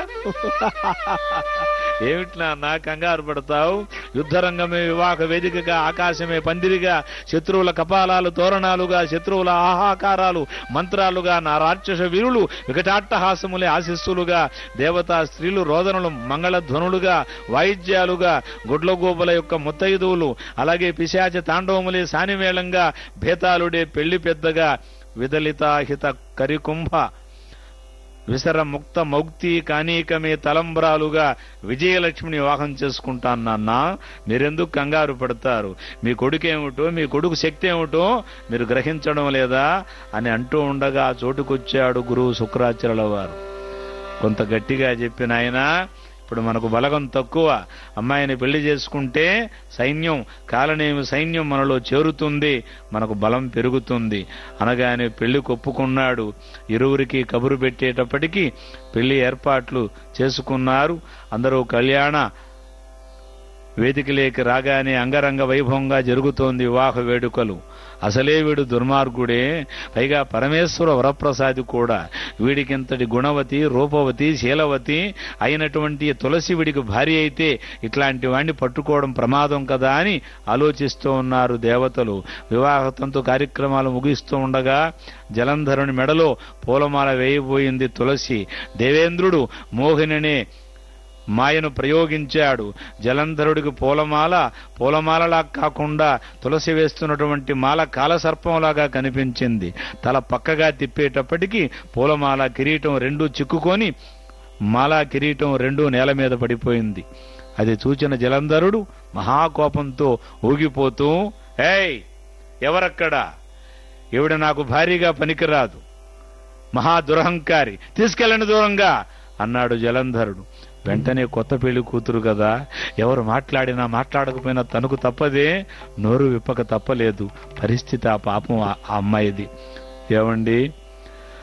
ఏమిటి నాన్న కంగారు పడతావు యుద్ధరంగమే వివాహ వేదికగా ఆకాశమే పందిరిగా శత్రువుల కపాలాలు తోరణాలుగా శత్రువుల ఆహాకారాలు మంత్రాలుగా నా రాక్షస వీరులు వికటాట్టహాసములే ఆశిస్సులుగా దేవతా స్త్రీలు రోదనలు మంగళధ్వనులుగా వాయిద్యాలుగా గుడ్లగోపుల యొక్క ముత్తైదువులు అలాగే పిశాచ తాండవములే సానిమేళంగా భేతాళుడే పెళ్లి పెద్దగా విదలితాహిత కరికుంభ విసర ముక్త మౌక్తి కానీకమే తలంబ్రాలుగా విజయలక్ష్మిని వివాహం చేసుకుంటాను నాన్న మీరెందుకు కంగారు పడతారు మీ కొడుకు ఏమిటో మీ కొడుకు శక్తి ఏమిటో మీరు గ్రహించడం లేదా అని అంటూ ఉండగా ఆ చోటుకొచ్చాడు గురువు శుక్రాచార్యుల వారు కొంత గట్టిగా చెప్పిన ఆయన ఇప్పుడు మనకు బలగం తక్కువ అమ్మాయిని పెళ్లి చేసుకుంటే సైన్యం కాలనేమి సైన్యం మనలో చేరుతుంది మనకు బలం పెరుగుతుంది అనగానే పెళ్లి కొప్పుకున్నాడు ఇరువురికి కబురు పెట్టేటప్పటికీ పెళ్లి ఏర్పాట్లు చేసుకున్నారు అందరూ కళ్యాణ వేదికలేకి రాగానే అంగరంగ వైభవంగా జరుగుతోంది వివాహ వేడుకలు అసలే వీడు దుర్మార్గుడే పైగా పరమేశ్వర వరప్రసాది కూడా వీడికింతటి గుణవతి రూపవతి శీలవతి అయినటువంటి తులసి వీడికి భార్య అయితే ఇట్లాంటి వాణ్ణి పట్టుకోవడం ప్రమాదం కదా అని ఆలోచిస్తూ ఉన్నారు దేవతలు వివాహ తంతు కార్యక్రమాలు ముగిస్తూ ఉండగా జలంధరుని మెడలో పూలమాల వేయబోయింది తులసి దేవేంద్రుడు మోహినినే మాయను ప్రయోగించాడు జలంధరుడికి పూలమాల పూలమాలలా కాకుండా తులసి వేస్తున్నటువంటి మాల కాలసర్పంలాగా కనిపించింది తల పక్కగా తిప్పేటప్పటికి పూలమాల కిరీటం రెండూ చిక్కుకొని మాల కిరీటం రెండూ నేల మీద పడిపోయింది అది చూచిన జలంధరుడు మహాకోపంతో ఊగిపోతూ ఏయ్ ఎవరక్కడా ఈవిడ నాకు భారీగా పనికిరాదు మహా దురహంకారి తీసుకెళ్ళండి దూరంగా అన్నాడు జలంధరుడు వెంటనే కొత్త పెళ్లి కూతురు కదా ఎవరు మాట్లాడినా మాట్లాడకపోయినా తనకు తప్పదే నోరు విప్పక తప్పలేదు పరిస్థితి ఆ పాపం ఆ ఆ అమ్మాయిది ఏమండి